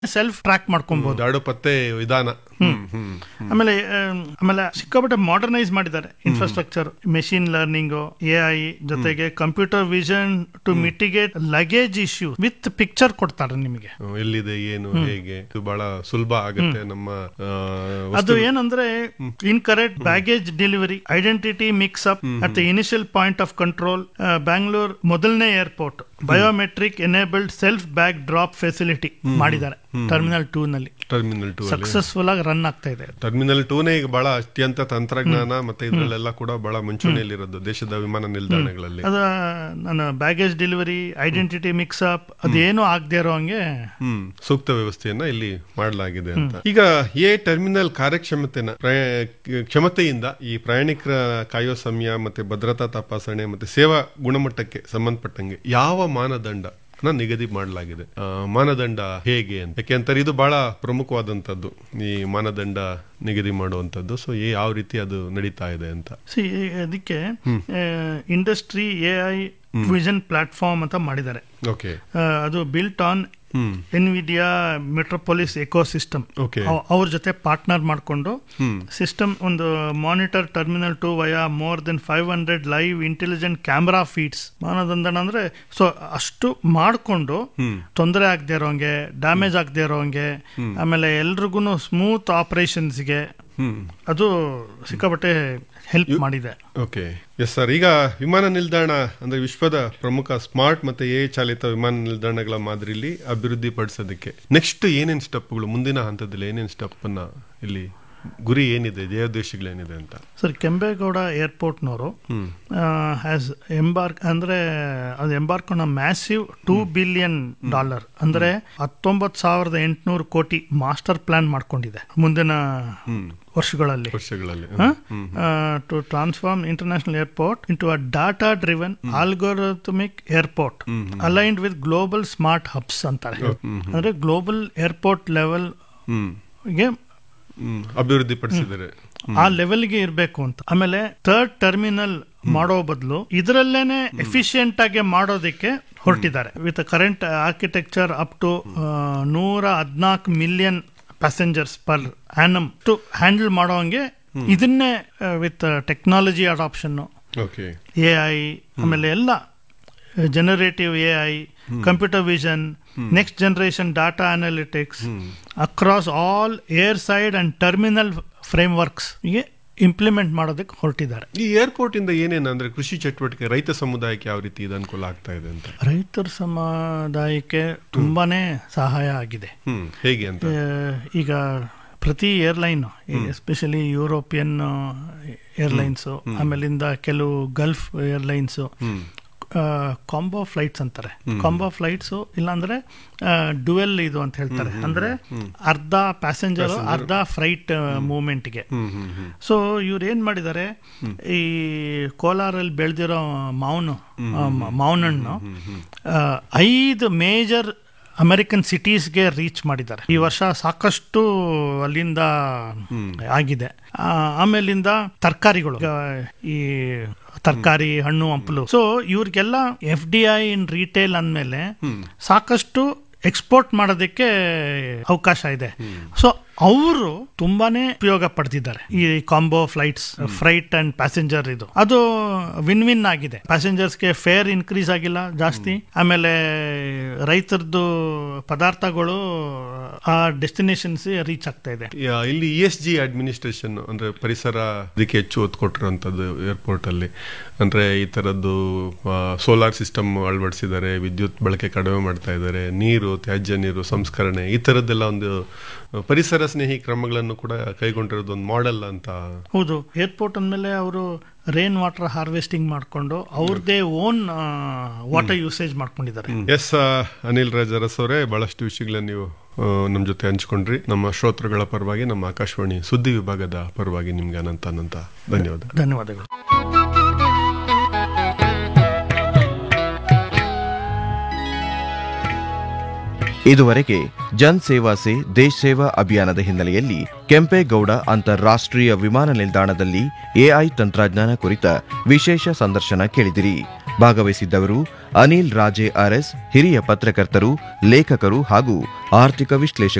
self track ಮಾಡ್ಕೊಬಹುದು ದಾಡು ಪತ್ತೆ ವಿಧಾನ ಹ್ಮ್ ಹ್ಮ್ ಆಮೇಲೆ ಆಮ್, ಆಮೇಲೆ ಸಿಕ್ಕಾಪಟ್ಟೆ ಮಾಡರ್ನೈಸ್ ಮಾಡಿದ್ದಾರೆ infrastructure machine learning A I ಜೊತೆಗೆ computer vision to mitigate luggage issue with picture ಕೊಡ್ತಾರೆ ನಿಮಗೆ ಹ್ಮ್, ಎಲ್ಲಿದೆ ಏನು ಹೇಗೆ ಇದು ಬಹಳ ಸುಲಭ ಆಗುತ್ತೆ ನಮ್ಮ ಆ, ಅದು ವಸ್ತು- ಏನಂದ್ರೆ incorrect baggage delivery identity mix up at the initial point of control Bangalore ಮೊದಲನೇ airport biometric enabled self bag drop facility ಮಾಡಿದ್ದಾರೆ ಟರ್ಮಿನಲ್ ಟೂ ನಲ್ಲಿ ಟರ್ಮಿನಲ್ ಟೂ ಅಲ್ಲಿ ಸಕ್ಸಸ್ಫುಲ್ ಆಗಿ ರನ್ ಆಗ್ತಾ ಇದೆ ಟರ್ಮಿನಲ್ ಟೂನೇ ಈಗ ಬಹಳ ಅತ್ಯಂತ ತಂತ್ರಜ್ಞಾನ ಮತ್ತೆ ಇದ್ರಲ್ಲೆಲ್ಲ ಕೂಡ ಬಹಳ ಮುಂಚೂಣಿಯಲ್ಲಿರೋದು ದೇಶದ ವಿಮಾನ ನಿಲ್ದಾಣಗಳಲ್ಲಿ ಅದ ನನ್ನ baggage delivery identity mix up ಅದೇನು ಆಗದೆ ಇರೋ ಹಂಗೆ ಹ್ಮ್ ಸೂಕ್ತ ವ್ಯವಸ್ಥೆಯನ್ನ ಇಲ್ಲಿ ಮಾಡಲಾಗಿದೆ ಅಂತ ಈಗ ಎ ಟರ್ಮಿನಲ್ ಕಾರ್ಯಕ್ಷಮತೆನ ಪ್ರಯ- ಕ್ಷಮತೆಯಿಂದ ಈ ಪ್ರಯಾಣಿಕರ ಕಾಯೋ ಸಮಯ ಮತ್ತೆ ಭದ್ರತಾ ತಪಾಸಣೆ ಮತ್ತೆ ಸೇವಾ ಗುಣಮಟ್ಟಕ್ಕೆ ಸಂಬಂಧಪಟ್ಟಂಗೆ ಯಾವ ಮಾನದಂಡ ನಿಗದಿ ಮಾಡಲಾಗಿದೆ ಆ, ಮಾನದಂಡ ಹೇಗೆ ಅಂತ ಯಾಕೆಂತಾರೆ ಇದು ಬಹಳ ಪ್ರಮುಖವಾದಂತದ್ದು ಈ ಮಾನದಂಡ ನಿಗದಿ ಮಾಡುವಂತದ್ದು ಸೊ ಯಾವ ರೀತಿ ಅದು ನಡೀತಾ ಇದೆ ಅಂತ ಸಿ ಅದಕ್ಕೆ industry A I vision platform ಅಂತ ಮಾಡಿದ್ದಾರೆ ಓಕೆ ಆ, ಅದು built on hmm Nvidia Metropolis ecosystem okay ಅವ್ರ ಜೊತೆ ಪಾರ್ಟ್ನರ್ ಮಾಡಿಕೊಂಡು ಹ್ಮ್ ಸಿಸ್ಟಮ್ ಒಂದು monitor terminal two via more than five hundred live intelligent camera feeds ಮಾನದಂಡ ಅಂದ್ರೆ ಸೊ ಅಷ್ಟು ಮಾಡಿಕೊಂಡು ಹ್ಮ್ ತೊಂದರೆ ಆಗದೆ ಇರೋಂಗೆ ಡ್ಯಾಮೇಜ್ ಆಗದೆ ಇರೋಂಗೆ ಆಮೇಲೆ ಎಲ್ರಿಗೂ ಸ್ಮೂತ್ ಆಪರೇಷನ್ಸ್ಗೆ ಹ್ಮ್ ಅದು ಸಿಕ್ಕಾಪಟ್ಟೆ ಹೆಲ್ಪ್ ಮಾಡಿದೆ ಓಕೆ ಎಸ್ ಸರ್ ಈಗ ವಿಮಾನ ನಿಲ್ದಾಣ ಅಂದ್ರೆ ವಿಶ್ವದ ಪ್ರಮುಖ ಸ್ಮಾರ್ಟ್ ಮತ್ತೆ ಎ ಚಾಲಿತ ವಿಮಾನ ನಿಲ್ದಾಣಗಳ ಮಾದರಿಲಿ ಅಭಿವೃದ್ಧಿ ಪಡಿಸೋದಕ್ಕೆ ನೆಕ್ಸ್ಟ್ ಏನೇನ್ ಸ್ಟೆಪ್ಗಳು ಮುಂದಿನ ಹಂತದಲ್ಲಿ ಏನೇನ್ ಸ್ಟೆಪ್ ಅನ್ನ ಇಲ್ಲಿ ಗುರಿ ಏನಿದೆ ಧ್ಯೇಯೋದ್ದೇಶಗಳೇನಿದೆ ಅಂತ ಸರ್ ಕೆಂಪೇಗೌಡ ಏರ್ಪೋರ್ಟ್ನವರು ಹ್ಮ್ ಹ್ಯಾಸ್ ಎಂಬಾರ್ಕ್ ಅಂದ್ರೆ ಅದು embark on massive two billion dollar ಅಂದ್ರೆ ಹತ್ತೊಂಬತ್ತು ಸಾವಿರದ ಎಂಟುನೂರು ಕೋಟಿ ಮಾಸ್ಟರ್ ಪ್ಲಾನ್ ಮಾಡ್ಕೊಂಡಿದೆ ಮುಂದಿನ ಹ್ಮ್ ವರ್ಷಗಳಲ್ಲಿ ವರ್ಷಗಳಲ್ಲಿ hmm to transform international airport into a data driven algorithmic airport aligned with global smart hubs ಅಂತಾರೆ ಅಂದ್ರೆ ಗ್ಲೋಬಲ್ ಏರ್ಪೋರ್ಟ್ ಲೆವೆಲ್ ಹ್ಮ್ ಗೆ ಹ್ಮ್ ಅಭಿವೃದ್ಧಿ ಪಡಿಸಿದ್ದಾರೆ ಆ ಲೆವೆಲ್ಗೆ ಇರಬೇಕು ಅಂತ ಆಮೇಲೆ ಥರ್ಡ್ ಟರ್ಮಿನಲ್ ಮಾಡೋ ಬದಲು ಇದರಲ್ಲೇನೆ ಎಫಿಷಿಯಂಟ್ ಆಗಿ ಮಾಡೋದಕ್ಕೆ ಹೊರಟಿದ್ದಾರೆ with current architecture up to ನೂರ ಹದಿನಾಲ್ಕು million passengers per annum to handle ಮಾಡೋ ಹಂಗೆ ಇದನ್ನೇ with technology adoption okay A I ಆಮೇಲೆ ಎಲ್ಲ generative A I computer vision next generation data analytics across all airside and terminal frameworks ಗೆ implement ಮಾಡೋದಕ್ಕೆ ಹೊರಟಿದ್ದಾರೆ ಈ ಏರ್ಪೋರ್ಟ್ ಇಂದ ಏನೇನು ಅಂದ್ರೆ ಕೃಷಿ ಚಟುವಟಿಕೆ ರೈತ ಸಮುದಾಯಕ್ಕೆ ಯಾವ ರೀತಿ ಇದು ಅನುಕೂಲ ಆಗ್ತಾ ಇದೆ ಅಂತ ರೈತರ ಸಮುದಾಯಕ್ಕೆ ತುಂಬಾನೇ ಸಹಾಯ ಆಗಿದೆ ಹ್ಮ್ ಹೇಗೆ ಅಂತ ಆ, ಈಗ ಪ್ರತಿ ಏರ್ಲೈನ್ ಎಸ್ಪೆಷಲಿ ಯುರೋಪಿಯನ್ ಏರ್ಲೈನ್ಸು ಆಮೇಲಿಂದ ಕೆಲವು Gulf airlines hmm combo flights ಅಂತಾರೆ ಕಾಂಬೋ ಫ್ಲೈಟ್ಸ್ ಇಲ್ಲಾಂದ್ರೆ ಡುವೆಲ್ ಇದು ಅಂತ ಹೇಳ್ತಾರೆ ಅಂದ್ರೆ ಅರ್ಧ ಪ್ಯಾಸೆಂಜರ್ ಅರ್ಧ ಫ್ರೈಟ್ ಮೂವ್ಮೆಂಟ್ಗೆ ಹ್ಮ್ ಹ್ಮ್ ಹ್ಮ್ ಸೊ ಇವ್ರು ಏನ್ ಮಾಡಿದ್ದಾರೆ ಈ ಕೋಲಾರಲ್ಲಿ ಬೆಳೆದಿರೋ ಮಾವನು ಮಾವನಣ್ಣು ಆ, ಐದು ಮೇಜರ್ ಅಮೆರಿಕನ್ ಸಿಟೀಸ್ಗೆ ರೀಚ್ ಮಾಡಿದ್ದಾರೆ ಈ ವರ್ಷ ಸಾಕಷ್ಟು ಅಲ್ಲಿಂದ ಆಗಿದೆ ಆ, ಆಮೇಲಿಂದ ತರಕಾರಿಗಳು ಈಗ ಈ ತರಕಾರಿ ಹಣ್ಣು ಹಂಪಲು ಸೊ ಇವ್ರಿಗೆಲ್ಲ F D I in retail ಅಂದ್ಮೇಲೆ ಸಾಕಷ್ಟು ಎಕ್ಸ್ಪೋರ್ಟ್ ಮಾಡೋದಕ್ಕೆ ಅವಕಾಶ ಇದೆ ಸೊ ಅವರು ತುಂಬಾನೇ ಉಪಯೋಗ ಪಡೆದಿದ್ದಾರೆ ಈ combo flights freight and passenger ಇದು ಅದು ವಿನ್ ವಿನ್ ಆಗಿದೆ ಪ್ಯಾಸೆಂಜರ್ಸ್ಗೆ ಫೇರ್ ಇನ್ಕ್ರೀಸ್ ಆಗಿಲ್ಲ ಜಾಸ್ತಿ ಆಮೇಲೆ ರೈತರದ್ದು ಪದಾರ್ಥಗಳು ಆ ಡೆಸ್ಟಿನೇಷನ್ಸ್ ರೀಚ್ ಆಗ್ತಾ ಇದೆ ಯಾ- ಇಲ್ಲಿ ಇ ಎಸ್ ಜಿ ಅಡ್ಮಿನಿಸ್ಟ್ರೇಷನ್ ಅಂದ್ರೆ ಪರಿಸರ ಇದಕ್ಕೆ ಹೆಚ್ಚು ಒತ್ತು ಕೊಟ್ಟಿರುವಂತದ್ದು ಏರ್ಪೋರ್ಟ್ ಅಲ್ಲಿ ಅಂದ್ರೆ ಈ ತರದ್ದು ಸೋಲಾರ್ ಸಿಸ್ಟಮ್ ಅಳವಡಿಸಿದ್ದಾರೆ ವಿದ್ಯುತ್ ಬಳಕೆ ಕಡಿಮೆ ಮಾಡ್ತಾ ಇದ್ದಾರೆ ನೀರು ತ್ಯಾಜ್ಯ ನೀರು ಸಂಸ್ಕರಣೆ ಈ ತರದ್ದೆಲ್ಲ ಒಂದು ಆ, ಪರಿಸರ ಸ್ನೇಹಿ ಕ್ರಮಗಳನ್ನು ಕೂಡ ಕೈಗೊಂಡಿರೋದು ಒಂದು ಮಾಡೆಲ್ ಅಂತ ಹೌದು ಏರ್ಪೋರ್ಟ್ ಅಂದಮೇಲೆ ಅವರು ರೇನ್ ವಾಟರ್ ಹಾರ್ವೆಸ್ಟಿಂಗ್ ಮಾಡ್ಕೊಂಡು ಅವ್ರದ್ದೇ ಓನ್ ವಾಟರ್ ಯೂಸೇಜ್ ಮಾಡ್ಕೊಂಡಿದ್ದಾರೆ ಎಸ್ ಅನಿಲ್ ರಾಜ್ ಅರಸ್ ಅವರೇ ಬಹಳಷ್ಟು ವಿಷಯಗಳನ್ನ ನೀವು ಆ, ನಮ್ಮ ಜೊತೆ ಹಂಚ್ಕೊಂಡ್ರಿ ನಮ್ಮ ಶ್ರೋತೃಗಳ ಪರವಾಗಿ ನಮ್ಮ ಆಕಾಶವಾಣಿ ಸುದ್ದಿ ವಿಭಾಗದ ಪರವಾಗಿ ನಿಮ್ಗೆ ಅನಂತ ಅನಂತ ಧನ್ಯವಾದ ಧನ್ಯವಾದಗಳು ಇದುವರೆಗೆ ಜನ್ ಸೇವಾ ಸೇ ದೇಶ್ ಸೇವಾ ಅಭಿಯಾನದ ಹಿನ್ನೆಲೆಯಲ್ಲಿ ಕೆಂಪೇಗೌಡ ಅಂತಾರಾಷ್ಟ್ರೀಯ ವಿಮಾನ ನಿಲ್ದಾಣದಲ್ಲಿ ಎಐ ತಂತ್ರಜ್ಞಾನ ಕುರಿತ ವಿಶೇಷ ಸಂದರ್ಶನ ಕೇಳಿದಿರಿ ಭಾಗವಹಿಸಿದ್ದವರು ಅನಿಲ್ ರಾಜೆ ಅರಸ್ ಹಿರಿಯ ಪತ್ರಕರ್ತರು ಲೇಖಕರು ಹಾಗೂ ಆರ್ಥಿಕ ವಿಶ್ಲೇಷಕರು